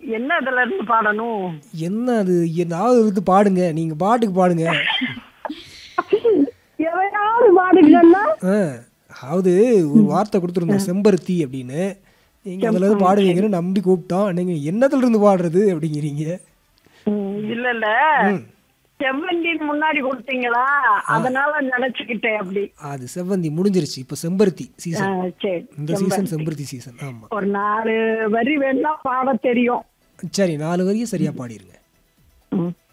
என்ன இதுல இருந்து பாடணும் என்ன அது ஏதாவது இருந்து பாடுங்க நீங்க பாட்டுக்கு பாடுங்க எவையாவது பாடுங்கன்னா ஆ, அதாவது ஒரு வார்த்தை கொடுத்துருந்தோம் செம்பருத்தி அப்படின்னு நீங்க அதுல இருந்து பாடுவீங்கன்னு நம்பி கூப்பிட்டோம் நீங்க என்னத்துல இருந்து பாடுறது அப்படிங்கிறீங்க ம், இல்ல இல்ல ம். செவ்வந்தி முன்னாடி கொடுத்தீங்களா அதனால நினைச்சுக்கிட்டேன் அப்படி அது செவ்வந்தி முடிஞ்சிருச்சு இப்ப செம்பருத்தி ஆ, சீசன் சரி இந்த சீசன் செம்பருத்தி சீசன் ஆமா ஒரு நாலு வரி வேணா பாட தெரியும் சரி நாலு வரியும் சரியா பாடிருங்க ம்.